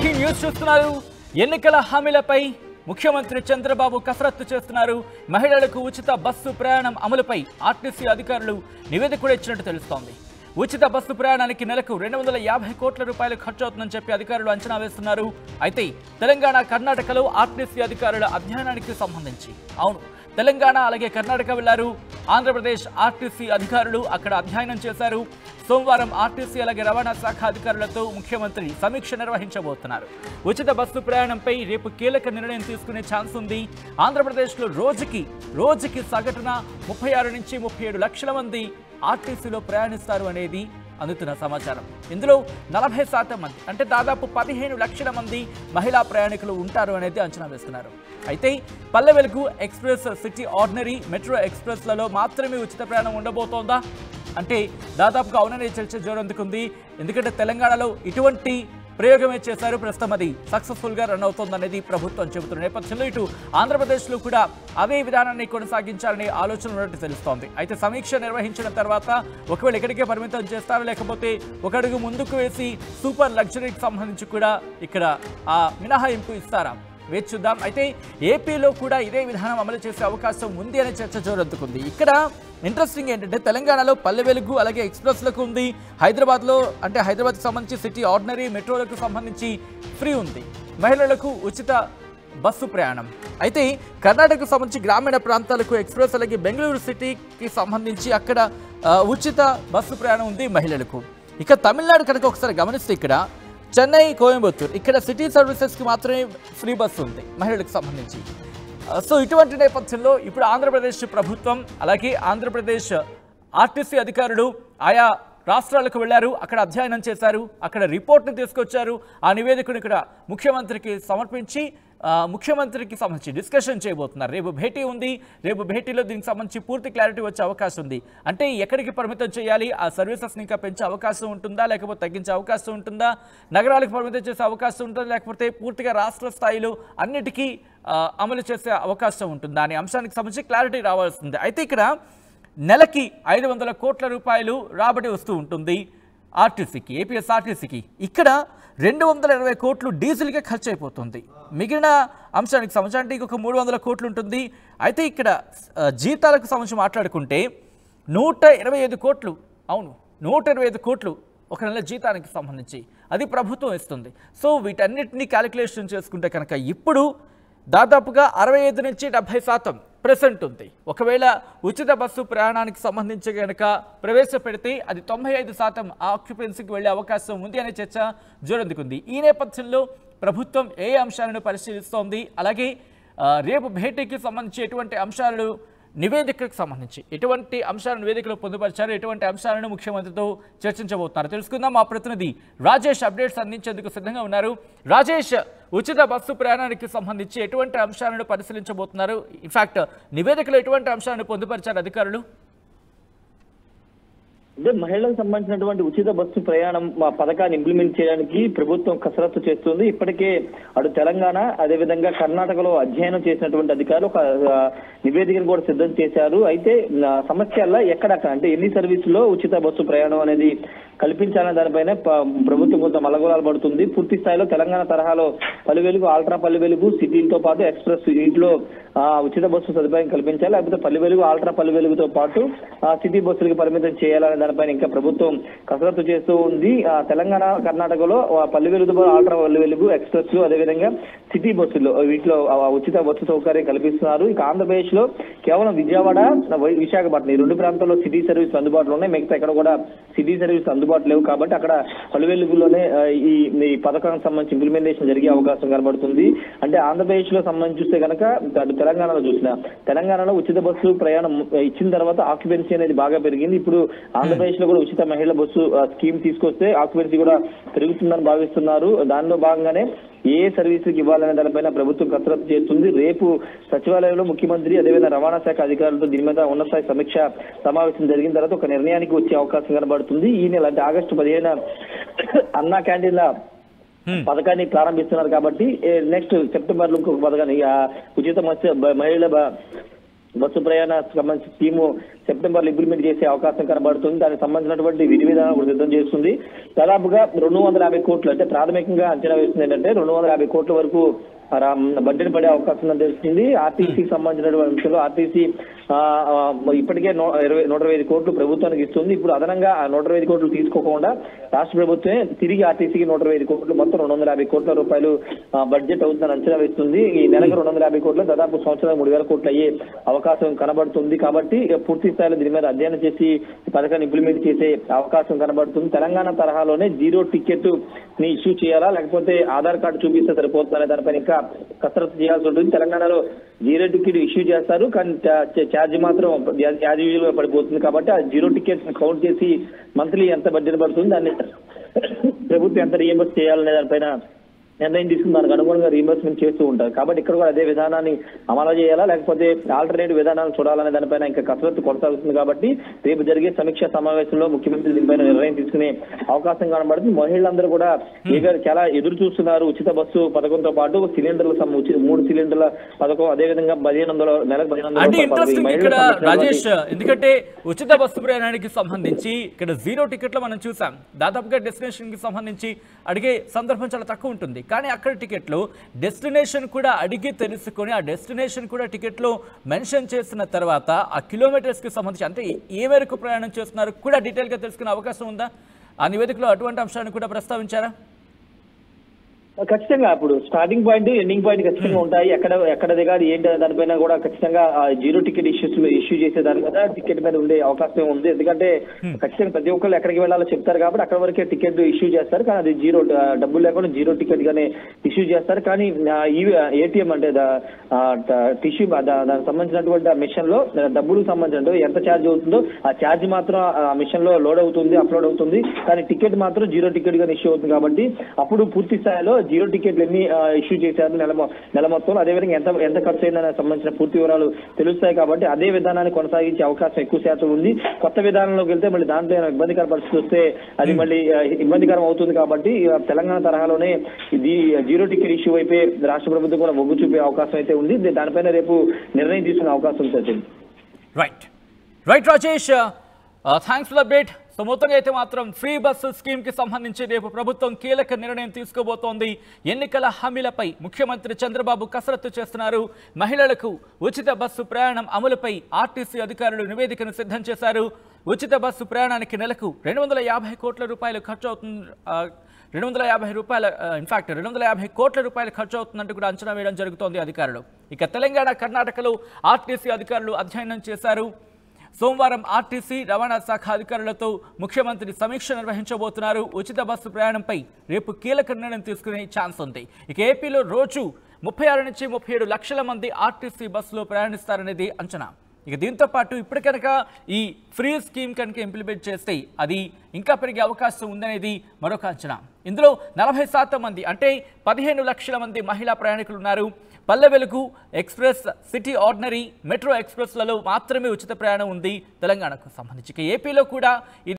Breaking news చూస్తున్నారు ఎన్నికల హామీలపై ముఖ్యమంత్రి చంద్రబాబు కసరత్తు చేస్తున్నారు మహిళలకు ఉచిత బస్సు ప్రయాణం అమలుపై ఆర్టీసీ అధికారులు నివేదిక కూడా ఇచ్చినట్టు తెలుస్తోంది ఉచిత బస్సు ప్రయాణానికి నెలకు రెండు వందల యాభై కోట్ల రూపాయలు ఖర్చు అవుతుందని చెప్పి అధికారులు అంచనా వేస్తున్నారు అయితే తెలంగాణ కర్ణాటకలో ఆర్టీసీ అధికారుల అధ్యయనానికి సంబంధించి అవును తెలంగాణ అలాగే కర్ణాటక వెళ్లారు ఆంధ్రప్రదేశ్ ఆర్టీసీ అధికారులు అక్కడ అధ్యయనం చేశారు సోమవారం ఆర్టీసీ అలాగే రవాణా శాఖ అధికారులతో ముఖ్యమంత్రి సమీక్ష నిర్వహించబోతున్నారు ఉచిత బస్సు ప్రయాణంపై రేపు కీలక నిర్ణయం తీసుకునే ఛాన్స్ ఉంది ఆంధ్రప్రదేశ్లో రోజుకి రోజుకి సగటున ముప్పై ఆరు నుంచి ముప్పై ఏడు లక్షల మంది ఆర్టీసీలో ప్రయాణిస్తారు అనేది అందుతున్న సమాచారం ఇందులో నలభై శాతం మంది అంటే దాదాపు పదిహేను లక్షల మంది మహిళా ప్రయాణికులు ఉంటారు అనేది అంచనా వేస్తున్నారు అయితే Palle Velugu express city ordinary metro ఎక్స్ప్రెస్లలో మాత్రమే ఉచిత ప్రయాణం ఉండబోతోందా అంటే దాదాపుగా అవుననే చర్చ జోరందుకుంది ఎందుకంటే తెలంగాణలో ఇటువంటి ప్రయోగమే చేశారు ప్రస్తుతం అది సక్సెస్ఫుల్ గా రన్ అవుతోందనేది ప్రభుత్వం చెబుతున్న నేపథ్యంలో ఇటు ఆంధ్రప్రదేశ్లో కూడా అదే విధానాన్ని కొనసాగించాలనే ఆలోచన ఉన్నట్టు తెలుస్తోంది అయితే సమీక్ష నిర్వహించిన తర్వాత ఒకవేళ ఇక్కడికే పరిమితం చేస్తారా లేకపోతే ఒక అడుగు ముందుకు వేసి సూపర్ లగ్జరీకి సంబంధించి కూడా ఇక్కడ ఆ మినహాయింపు ఇస్తారా వేచి చూద్దాం అయితే ఏపీలో కూడా ఇదే విధానం అమలు చేసే అవకాశం ఉంది అనే చర్చ జోరందుకుంది ఇక్కడ ఇంట్రెస్టింగ్ ఏంటంటే తెలంగాణలో పల్లె వెలుగు అలాగే ఎక్స్ప్రెస్లకు ఉంది హైదరాబాద్లో అంటే హైదరాబాద్కి సంబంధించి సిటీ ఆర్డినరీ మెట్రోలకు సంబంధించి ఫ్రీ ఉంది మహిళలకు ఉచిత బస్సు ప్రయాణం అయితే కర్ణాటకకు సంబంధించి గ్రామీణ ప్రాంతాలకు ఎక్స్ప్రెస్ అలాగే బెంగళూరు సిటీకి సంబంధించి అక్కడ ఆ, ఉచిత బస్సు ప్రయాణం ఉంది మహిళలకు ఇక తమిళనాడు కనుక ఒకసారి గమనిస్తే ఇక్కడ చెన్నై కోయంబత్తూర్ ఇక్కడ సిటీ సర్వీసెస్కి మాత్రమే ఫ్రీ బస్సు ఉంది మహిళలకు సంబంధించి ఆ, సో ఇటువంటి నేపథ్యంలో ఇప్పుడు ఆంధ్రప్రదేశ్ ప్రభుత్వం అలాగే ఆంధ్రప్రదేశ్ ఆర్టీసీ అధికారులు ఆయా రాష్ట్రాలకు వెళ్లారు అక్కడ అధ్యయనం చేశారు అక్కడ రిపోర్ట్ని తీసుకొచ్చారు ఆ నివేదికను ఇక్కడ ముఖ్యమంత్రికి సమర్పించి ఆ, ముఖ్యమంత్రికి సంబంధించి డిస్కషన్ చేయబోతున్నారు రేపు భేటీ ఉంది రేపు భేటీలో దీనికి సంబంధించి పూర్తి క్లారిటీ వచ్చే అవకాశం ఉంది అంటే ఎక్కడికి పరిమితం చేయాలి ఆ సర్వీసెస్ని ఇంకా పెంచే అవకాశం ఉంటుందా లేకపోతే తగ్గించే అవకాశం ఉంటుందా నగరాలకు పరిమితం చేసే అవకాశం ఉంటుందా లేకపోతే పూర్తిగా రాష్ట్ర స్థాయిలో అన్నిటికీ ఆ, అమలు చేసే అవకాశం ఉంటుందా అనే అంశానికి సంబంధించి క్లారిటీ రావాల్సింది అయితే ఇక్కడ నెలకి ఐదు వందల కోట్ల రూపాయలు రాబడి వస్తూ ఉంటుంది ఆర్టీసీకి ఏపీఎస్ఆర్టీసీకి ఇక్కడ రెండు వందల ఇరవై కోట్లు డీజిల్కే ఖర్చు అయిపోతుంది మిగిలిన అంశానికి సంబంధించి అంటే ఇంకొక మూడు వందల కోట్లు ఉంటుంది అయితే ఇక్కడ ఆ, జీతాలకు సంబంధించి మాట్లాడుకుంటే నూట ఇరవై ఐదు కోట్లు అవును నూట ఇరవై ఐదు కోట్లు ఒక నెల జీతానికి సంబంధించి అది ప్రభుత్వం ఇస్తుంది సో వీటన్నిటిని క్యాలిక్యులేషన్ చేసుకుంటే కనుక ఇప్పుడు దాదాపుగా అరవై ఐదు నుంచి డెబ్బై శాతం ప్రెసెంట్ ఉంది ఒకవేళ ఉచిత బస్సు ప్రయాణానికి సంబంధించి కనుక ప్రవేశపెడితే అది తొంభై ఐదు శాతం ఆక్యుపెన్సీకి వెళ్ళే అవకాశం ఉంది అనే చర్చ జోరందుకుంది ఈ నేపథ్యంలో ప్రభుత్వం ఏ అంశాలను పరిశీలిస్తోంది అలాగే ఆ, రేపు భేటీకి సంబంధించి ఎటువంటి అంశాలు నివేదికకు సంబంధించి ఎటువంటి అంశాలను నివేదికలో పొందుపరిచారు ఎటువంటి అంశాలను ముఖ్యమంత్రితో చర్చించబోతున్నారు తెలుసుకుందాం మా ప్రతినిధి రాజేష్ అప్డేట్స్ అందించేందుకు సిద్ధంగా ఉన్నారు రాజేష్ ఉచిత బస్సు ప్రయాణానికి సంబంధించి ఎటువంటి అంశాలను పరిశీలించబోతున్నారు ఇన్ఫాక్ట్ నివేదికలో ఎటువంటి అంశాలను పొందుపరిచారు అధికారులు అంటే మహిళలకు సంబంధించినటువంటి ఉచిత బస్సు ప్రయాణం మా పథకాన్ని ఇంప్లిమెంట్ చేయడానికి ప్రభుత్వం కసరత్తు చేస్తుంది ఇప్పటికే అటు తెలంగాణ అదేవిధంగా కర్ణాటకలో అధ్యయనం చేసినటువంటి అధికారులు ఒక ఆ, నివేదికను కూడా సిద్ధం చేశారు అయితే ఆ, సమస్యల్లో ఎక్కడక్కడ అంటే ఎన్ని సర్వీసులో ఉచిత బస్సు ప్రయాణం అనేది కల్పించాలనే దానిపైన ప- ప్రభుత్వం కొంత మలగోలాలు పడుతుంది పూర్తి స్థాయిలో తెలంగాణ తరహాలో పలు వెలుగు ఆల్ట్రా పల్లె వెలుగు సిటీలతో పాటు ఎక్స్ప్రెస్ వీటిలో ఆ, ఉచిత బస్సు సదుపాయం కల్పించాలి లేకపోతే పల్లె వెలుగు ఆల్ట్రా పల్లె వెలుగుతో పాటు ఆ, సిటీ బస్సులకు పరిమితం చేయాలనే దానిపైన ఇంకా ప్రభుత్వం కసరత్తు చేస్తూ ఉంది ఆ, తెలంగాణ కర్ణాటకలో ఆ, పల్లె వెలుగుతో పాటు ఆల్ట్రా పల్లె వెలుగు ఎక్స్ప్రెస్ అదేవిధంగా సిటీ బస్సులు వీటిలో ఆ, ఉచిత బస్సు సౌకర్యం కల్పిస్తున్నారు ఇక ఆంధ్రప్రదేశ్ లో కేవలం విజయవాడ వై- విశాఖపట్నం ఈ రెండు ప్రాంతాల్లో సిటీ సర్వీస్ అందుబాటులో ఉన్నాయి మిగతా ఎక్కడ కూడా సిటీ సర్వీస్ అందుబాటులో లేవు కాబట్టి అక్కడ పలు వెలుగులోనే ఆ, ఈ ఈ పథకానికి సంబంధించి ఇంప్లిమెంటేషన్ జరిగే అవకాశం కనబడుతుంది అంటే ఆంధ్రప్రదేశ్ లో సంబంధించి చూస్తే కనుక అటు తెలంగాణలో చూసిన తెలంగాణలో ఉచిత బస్సు ప్రయాణం ఇచ్చిన తర్వాత ఆక్యుపెన్సీ అనేది బాగా పెరిగింది ఇప్పుడు ఆంధ్రప్రదేశ్ లో కూడా ఉచిత మహిళా బస్సు ఆ, స్కీమ్ తీసుకొస్తే ఆక్యుపెన్సీ కూడా పెరుగుతుందని భావిస్తున్నారు దానిలో భాగంగానే ఏ సర్వీసులకు ఇవ్వాలనే దానిపైన ప్రభుత్వం కసరత్తు చేస్తుంది రేపు సచివాలయంలో ముఖ్యమంత్రి అదేవిధంగా రవాణా శాఖ అధికారులతో దీని మీద ఉన్నత స్థాయి సమీక్ష సమావేశం జరిగిన తర్వాత ఒక నిర్ణయానికి వచ్చే అవకాశం కనబడుతుంది ఈ నెల అంటే ఆగస్టు పదిహేను అన్నా క్యాంటీన్ల హ్మ్. పథకాన్ని ప్రారంభిస్తున్నారు కాబట్టి నెక్స్ట్ సెప్టెంబర్ లో ఇంకొక పథకాన్ని ఆ, ఉచిత మత్స్య బ- మహిళల బ- బస్సు ప్రయాణ సంబంధించి స్కీము సెప్టెంబర్ లో ఇంప్లిమెంట్ చేసే అవకాశం కనబడుతుంది దానికి సంబంధించినటువంటి విధి విధానం కూడా సిద్ధం చేస్తుంది దాదాపుగా రెండు వందల యాభై కోట్లు అంటే ప్రాథమికంగా అంచనా వేస్తుంది ఏంటంటే రెండు వందల యాభై కోట్ల వరకు బడ్జెట్ పడే అవకాశం ఉందని తెలిసింది ఆర్టీసీకి సంబంధించినటువంటి అంశంలో ఆర్టీసీ ఆ, ఆ, ఇప్పటికే నూ- ఇరవై నూట ఇరవై ఐదు కోట్లు ప్రభుత్వానికి ఇస్తుంది ఇప్పుడు అదనంగా ఆ నూట ఇరవై ఐదు కోట్లు తీసుకోకుండా రాష్ట్ర ప్రభుత్వమే తిరిగి ఆర్టీసీకి నూట ఇరవై ఐదు కోట్లు మొత్తం రెండు వందల యాభై కోట్ల రూపాయలు ఆ, బడ్జెట్ అవుతుందని అంచనా వేస్తుంది ఈ నెలకు రెండు వందల యాభై కోట్లు దాదాపు సంవత్సరం మూడు వేల కోట్లు అయ్యే అవకాశం కనబడుతుంది కాబట్టి ఇక పూర్తి స్థాయిలో దీని మీద అధ్యయనం చేసి ఈ పథకాన్ని ఇంప్లిమెంట్ చేసే అవకాశం కనబడుతుంది తెలంగాణ తరహాలోనే జీరో టికెట్ ని ఇష్యూ చేయాలా లేకపోతే ఆధార్ కార్డు చూపిస్తే సరిపోతుందనే దానిపైన ఇంకా కసరత్తు చేయాల్సి ఉంటుంది తెలంగాణలో జీరో టికెట్ ఇష్యూ చేస్తారు కానీ ఛార్జ్ మాత్రం యాజ్ యూజువల్ గా పడిపోతుంది కాబట్టి ఆ జీరో టికెట్ కౌంట్ చేసి మంత్లీ ఎంత బడ్జెట్ పడుతుంది దాన్ని ప్రభుత్వం ఎంత రియంబర్స్ చేయాలనే దానిపైన నిర్ణయం తీసుకుని దానికి అనుగుణంగా రీఎంబర్స్మెంట్ చేస్తూ ఉంటారు కాబట్టి ఇక్కడ కూడా అదే విధానాన్ని అమలు చేయాలా లేకపోతే ఆల్టర్నేటివ్ విధానాలు చూడాలనే దానిపైన ఇంకా కసరత్తు కొనసాగుతుంది కాబట్టి రేపు జరిగే సమీక్ష సమావేశంలో ముఖ్యమంత్రి దీనిపైన నిర్ణయం తీసుకునే అవకాశం కనబడుతుంది మహిళలందరూ కూడా ఈగర్ చాలా ఎదురు చూస్తున్నారు ఉచిత బస్సు పథకంతో పాటు సిలిండర్ల సం- ఉచి- మూడు సిలిండర్ల పథకం అదే విధంగా పదిహేను వందల నెలకు పదిహేను వందల అంటే రూపాయల పథకం. ఈ ఇంట్రెస్టింగ్ మహిళలకు ఇక్కడ సంబంధించినటువంటి- రాజేష్ ఎందుకంటే ఉచిత బస్సు ప్రయాణానికి సంబంధించి ఇక్కడ జీరో టికెట్లు మనం చూసాం దాదాపుగా డెస్టినేషన్ కి సంబంధించి అడిగే సందర్భం చాలా తక్కువ ఉంటుంది కానీ అక్కడ టికెట్లు డెస్టినేషన్ కూడా అడిగి తెలుసుకొని ఆ డెస్టినేషన్ కూడా టికెట్లో మెన్షన్ చేసిన తర్వాత ఆ కిలోమీటర్స్ కి సంబంధించి అంటే ఏ మేరకు ప్రయాణం చేస్తున్నారు కూడా డీటెయిల్ గా తెలుసుకునే అవకాశం ఉందా ఆ నివేదికలో అటువంటి అంశాన్ని కూడా ప్రస్తావించారా ఖచ్చితంగా ఇప్పుడు స్టార్టింగ్ పాయింట్ ఎండింగ్ పాయింట్ ఖచ్చితంగా ఉంటాయి ఎక్కడ ఎక్కడ దిగాలి ఏంటి అనే దానిపైన కూడా ఖచ్చితంగా ఆ జీరో టికెట్ ఇష్యూస్ ఇష్యూ చేసే దాని మీద టికెట్ మీద ఉండే అవకాశం ఉంది ఎందుకంటే ఖచ్చితంగా ప్రతి ఒక్కళ్ళు ఎక్కడికి వెళ్ళాలో చెప్తారు కాబట్టి అక్కడ వరకే టికెట్ ఇష్యూ చేస్తారు కానీ అది జీరో డబ్బులు లేకుండా జీరో టికెట్ గానే ఇష్యూ చేస్తారు కానీ ఏటీఎం అంటే టిష్యూ దానికి సంబంధించినటువంటి ఆ మిషన్ లో డబ్బులకు సంబంధించిన ఎంత ఛార్జ్ అవుతుందో ఆ ఛార్జ్ మాత్రం ఆ మిషన్ లో లోడ్ అవుతుంది అప్లోడ్ అవుతుంది కానీ టికెట్ మాత్రం జీరో టికెట్ గా ఇష్యూ అవుతుంది కాబట్టి అప్పుడు పూర్తి స్థాయిలో జీరో టికెట్లు ఎన్ని ఇష్యూ చేశారు నెల మొ- నెల మొత్తంలో అదేవిధంగా ఎంత ఎంత ఖర్చు అయిందనే సంబంధించిన పూర్తి వివరాలు తెలుస్తాయి కాబట్టి అదే విధానాన్ని కొనసాగించే అవకాశం ఎక్కువ శాతం ఉంది కొత్త విధానంలోకి వెళ్తే మళ్ళీ దాంట్లో ఏమైనా ఇబ్బందికర పరిస్థితి వస్తే అది మళ్ళీ ఆ, ఇబ్బందికరం అవుతుంది కాబట్టి ఆ, తెలంగాణ తరహాలోనే ఇది జీరో టికెట్ ఇష్యూ అయిపోయి రాష్ట్ర ప్రభుత్వం కూడా మొగ్గు చూపే అవకాశం అయితే ఉంది ది- దానిపైన రేపు నిర్ణయం తీసుకునే అవకాశం ఉంది Sachin right right Rajesh thanks for update so మొత్తంగా అయితే మాత్రం ఫ్రీ బస్సు స్కీమ్ కి సంబంధించి రేపు ప్రభుత్వం కీలక నిర్ణయం తీసుకోబోతోంది ఎన్నికల హామీలపై ముఖ్యమంత్రి చంద్రబాబు కసరత్తు చేస్తున్నారు మహిళలకు ఉచిత బస్సు ప్రయాణం అమలుపై ఆర్టీసీ అధికారులు నివేదికను సిద్ధం చేశారు ఉచిత బస్సు ప్రయాణానికి నెలకు రెండు వందల యాభై కోట్ల రూపాయలు ఖర్చు అవుతుంది ఆ, రెండు వందల యాభై రూపాయల ఇన్ఫాక్ట్ రెండు వందల యాభై కోట్ల రూపాయలు ఖర్చు అవుతుందంటూ కూడా అంచనా వేయడం జరుగుతోంది అధికారులు ఇక తెలంగాణ కర్ణాటకలో ఆర్టీసీ అధికారులు అధ్యయనం చేశారు సోమవారం ఆర్టీసీ రవాణా శాఖ అధికారులతో ముఖ్యమంత్రి సమీక్ష నిర్వహించబోతున్నారు ఉచిత బస్సు ప్రయాణంపై రేపు కీలక నిర్ణయం తీసుకునే ఛాన్స్ ఉంది ఇక ఏపీలో రోజు ముప్పై ఆరు నుంచి ముప్పై ఏడు లక్షల మంది ఆర్టీసీ బస్సులో ప్రయాణిస్తారనేది అంచనా ఇక దీంతో పాటు ఇప్పుడు కనుక ఈ ఫ్రీ స్కీమ్ కనుక ఇంప్లిమెంట్ చేస్తే అది ఇంకా పెరిగే అవకాశం ఉందనేది మరొక అంచనా ఇందులో నలభై శాతం మంది అంటే పదిహేను లక్షల మంది మహిళా ప్రయాణికులు ఉన్నారు Palle Velugu express city ordinary metro ఎక్స్ప్రెస్లలో మాత్రమే ఉచిత ప్రయాణం ఉంది తెలంగాణకు సంబంధించి ఇక ఏపీలో కూడా ఇది